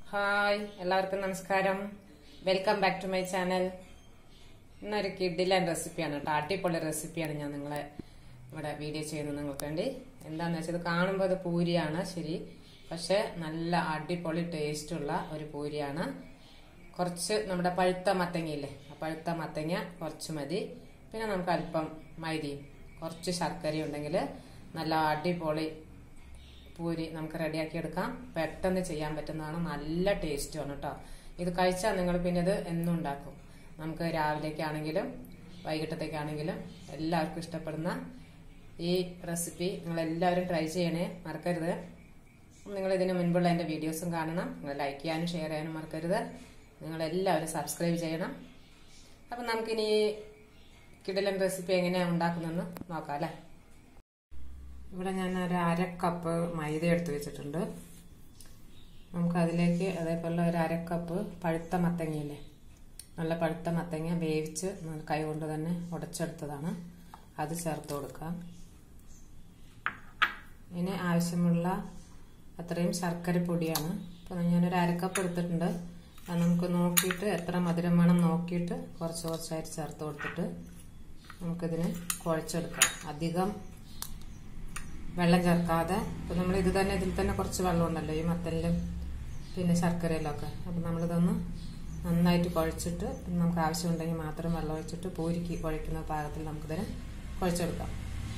hi എല്ലാവർക്കും നമസ്കാരം welcome back to my channel ഇന്നൊരു കിഡിലൻ റെസിപ്പിയാണ് കേട്ടോ അടിപൊളി റെസിപ്പിയാണ് ഞാൻ നിങ്ങളെ ഇവിടെ വീഡിയോ ചെയ്യുന്നത് നിങ്ങൾക്ക് വേണ്ടി എന്താന്ന് വെച്ചാൽ ഇത് കാണുമ്പോൾ ഇത് പൂരിയാണ് ശരി പക്ഷെ നല്ല അടിപൊളി ടേസ്റ്റുള്ള ഒരു പൂരിയാണ് കുറച്ച് നമ്മുടെ പഴുത്ത മത്തങ്ങയില്ലേ ആ പഴുത്ത മത്തങ്ങ കുറച്ച് മതി പിന്നെ നമുക്ക് അല്പം മൈദയും കുറച്ച് ശർക്കരയും ഉണ്ടെങ്കിൽ നല്ല അടിപൊളി പൂരി നമുക്ക് റെഡിയാക്കി എടുക്കാം പെട്ടെന്ന് ചെയ്യാൻ പറ്റുന്നതാണ് നല്ല ടേസ്റ്റുമാണ് കേട്ടോ ഇത് കഴിച്ചാൽ നിങ്ങൾ പിന്നെ ഇത് എന്നും ഉണ്ടാക്കും നമുക്ക് രാവിലേക്കാണെങ്കിലും വൈകിട്ടത്തേക്കാണെങ്കിലും എല്ലാവർക്കും ഇഷ്ടപ്പെടുന്ന ഈ റെസിപ്പി നിങ്ങൾ എല്ലാവരും ട്രൈ ചെയ്യണേ മറക്കരുത് നിങ്ങൾ ഇതിന് മുൻപുള്ള എൻ്റെ വീഡിയോസും കാണണം നിങ്ങൾ ലൈക്ക് ചെയ്യാനും ഷെയർ ചെയ്യാനും മറക്കരുത് നിങ്ങൾ എല്ലാവരും സബ്സ്ക്രൈബ് ചെയ്യണം അപ്പം നമുക്കിനി ഈ കിടലൻ റെസിപ്പി എങ്ങനെയാണ് ഉണ്ടാക്കുന്നതെന്ന് നോക്കാം അല്ലേ ഇവിടെ ഞാൻ ഒരു അര കപ്പ് മൈദ എടുത്ത് വെച്ചിട്ടുണ്ട് നമുക്ക് അതിലേക്ക് അതേപോലെ ഒരു അര കപ്പ് പഴുത്ത മത്തങ്ങയില്ലേ നല്ല പഴുത്ത മത്തങ്ങ വേവിച്ച് കൈ കൊണ്ട് തന്നെ ഉടച്ചെടുത്തതാണ് അത് ചേർത്ത് കൊടുക്കാം ഇനി ആവശ്യമുള്ള അത്രയും ശർക്കര പൊടിയാണ് അപ്പോൾ ഞാനൊരു അരക്കപ്പ് എടുത്തിട്ടുണ്ട് അത് നമുക്ക് നോക്കിയിട്ട് എത്ര മധുരം വേണം നോക്കിയിട്ട് കുറച്ച് കുറച്ചായിട്ട് ചേർത്ത് കൊടുത്തിട്ട് നമുക്കിതിന് കുഴച്ചെടുക്കാം അധികം വെള്ളം ചേർക്കാതെ ഇപ്പം നമ്മൾ ഇത് തന്നെ ഇതിൽ തന്നെ കുറച്ച് വെള്ളം ഉണ്ടല്ലോ ഈ മത്തലിലും പിന്നെ ശർക്കരയിലൊക്കെ അപ്പം നമ്മളിതൊന്ന് നന്നായിട്ട് കുഴച്ചിട്ട് നമുക്ക് ആവശ്യമുണ്ടെങ്കിൽ മാത്രം വെള്ളം ഒഴിച്ചിട്ട് പൂരിക്ക് കുഴക്കുന്ന പാകത്തിൽ നമുക്കിതിനെ കുഴച്ചെടുക്കാം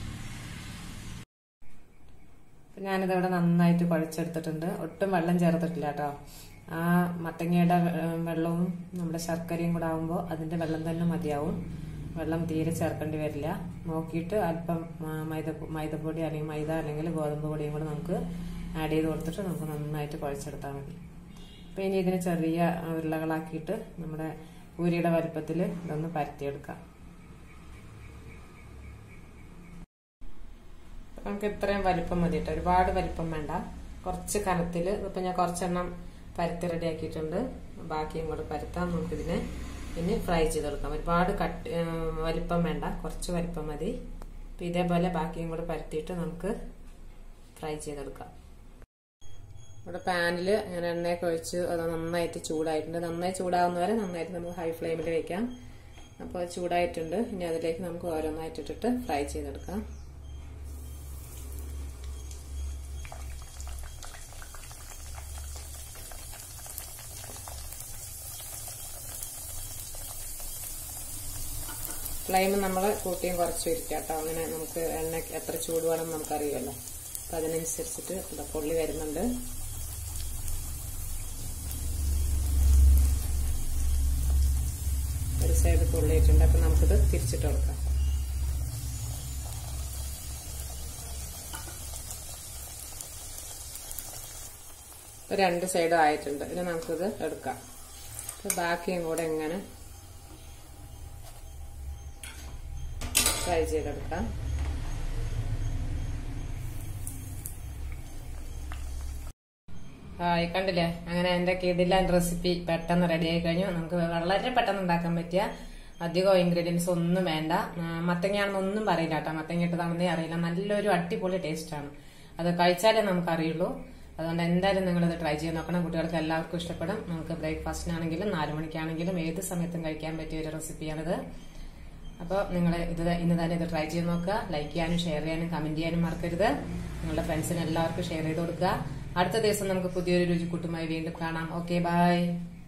അപ്പം ഞാനിതവിടെ നന്നായിട്ട് കുഴച്ചെടുത്തിട്ടുണ്ട് ഒട്ടും വെള്ളം ചേർത്തിട്ടില്ല കേട്ടോ ആ മത്തങ്ങയുടെ വെള്ളവും നമ്മുടെ ശർക്കരയും കൂടെ ആകുമ്പോൾ അതിൻ്റെ വെള്ളം തന്നെ മതിയാവും വെള്ളം തീരെ ചേർക്കേണ്ടി വരില്ല നോക്കിയിട്ട് അല്പം മൈദ മൈദപ്പൊടി അല്ലെങ്കിൽ മൈദ അല്ലെങ്കിൽ ഗോതമ്പ് പൊടിയും കൂടെ നമുക്ക് ആഡ് ചെയ്ത് കൊടുത്തിട്ട് നമുക്ക് നന്നായിട്ട് കുഴച്ചെടുത്താൽ മതി അപ്പം ഇനി ഇതിന് ചെറിയ ഉരുളകളാക്കിയിട്ട് നമ്മുടെ പൂരിയുടെ വലുപ്പത്തിൽ ഇതൊന്ന് പരത്തിയെടുക്കാം നമുക്ക് ഇത്രയും വലിപ്പം മതി കേട്ടോ ഒരുപാട് വലിപ്പം വേണ്ട കുറച്ച് കനത്തിൽ ഇപ്പം ഞാൻ കുറച്ചെണ്ണം പരത്തി റെഡിയാക്കിയിട്ടുണ്ട് ബാക്കിയും കൂടെ പരത്താം നമുക്കിതിനെ ഇനി ഫ്രൈ ചെയ്തെടുക്കാം ഒരുപാട് കട്ട് വലിപ്പം വേണ്ട കുറച്ച് വലിപ്പം മതി അപ്പം ഇതേപോലെ ബാക്കിയും കൂടെ പരത്തിയിട്ട് നമുക്ക് ഫ്രൈ ചെയ്തെടുക്കാം ഇവിടെ പാനിൽ ഞാൻ എണ്ണയൊക്കെ ഒഴിച്ച് അത് നന്നായിട്ട് ചൂടായിട്ടുണ്ട് നന്നായി ചൂടാവുന്നവരെ നന്നായിട്ട് നമുക്ക് ഹൈ ഫ്ലെയിമിൽ വെക്കാം അപ്പോൾ ചൂടായിട്ടുണ്ട് ഇനി അതിലേക്ക് നമുക്ക് ഓരോന്നായിട്ട് ഇട്ടിട്ട് ഫ്രൈ ചെയ്തെടുക്കാം ഫ്ലെയിം നമ്മൾ കൂട്ടിയും കുറച്ച് ഇരിക്കുക കേട്ടോ അങ്ങനെ നമുക്ക് എണ്ണ എത്ര ചൂട് വേണം നമുക്കറിയുമല്ലോ അപ്പം അതിനനുസരിച്ചിട്ട് ഇവിടെ പൊള്ളി വരുന്നുണ്ട് ഒരു സൈഡ് പൊള്ളിയിട്ടുണ്ട് അപ്പം നമുക്കിത് തിരിച്ചിട്ട് കൊടുക്കാം രണ്ട് സൈഡും ആയിട്ടുണ്ട് ഇനി നമുക്കിത് എടുക്കാം ബാക്കിയും കൂടെ എങ്ങനെ ഫ്രൈ ചെയ്തെടുക്കാം ഹായ് കണ്ടില്ലേ അങ്ങനെ എൻ്റെ കിടിലൻ റെസിപ്പി പെട്ടെന്ന് റെഡി ആയി കഴിഞ്ഞു നമുക്ക് വളരെ പെട്ടെന്ന് ഉണ്ടാക്കാൻ പറ്റിയ അധികം ഇൻഗ്രീഡിയൻസ് ഒന്നും വേണ്ട മത്തങ്ങയാണെന്നൊന്നും പറയില്ല കേട്ടോ മത്തങ്ങ ഇട്ടതാണെന്നേ അറിയില്ല നല്ലൊരു അടിപൊളി ടേസ്റ്റാണ് അത് കഴിച്ചാലേ നമുക്ക് അറിയുള്ളൂ അതുകൊണ്ട് എന്തായാലും നിങ്ങളിത് ട്രൈ ചെയ്ത് നോക്കണം കുട്ടികൾക്ക് എല്ലാവർക്കും ഇഷ്ടപ്പെടും നമുക്ക് ബ്രേക്ക്ഫാസ്റ്റിനാണെങ്കിലും നാലു മണിക്കാണെങ്കിലും ഏത് സമയത്തും കഴിക്കാൻ പറ്റിയ ഒരു റെസിപ്പിയാണിത് അപ്പോൾ നിങ്ങൾ ഇത് ഇന്ന് തന്നെ ഇത് ട്രൈ ചെയ്ത് നോക്കുക ലൈക്ക് ചെയ്യാനും ഷെയർ ചെയ്യാനും കമന്റ് ചെയ്യാനും മറക്കരുത് നിങ്ങളുടെ ഫ്രണ്ട്സിന് എല്ലാവർക്കും ഷെയർ ചെയ്ത് കൊടുക്കുക അടുത്ത ദിവസം നമുക്ക് പുതിയൊരു രുചിക്കൂട്ടുമായി വീണ്ടും കാണാം ഓക്കെ ബൈ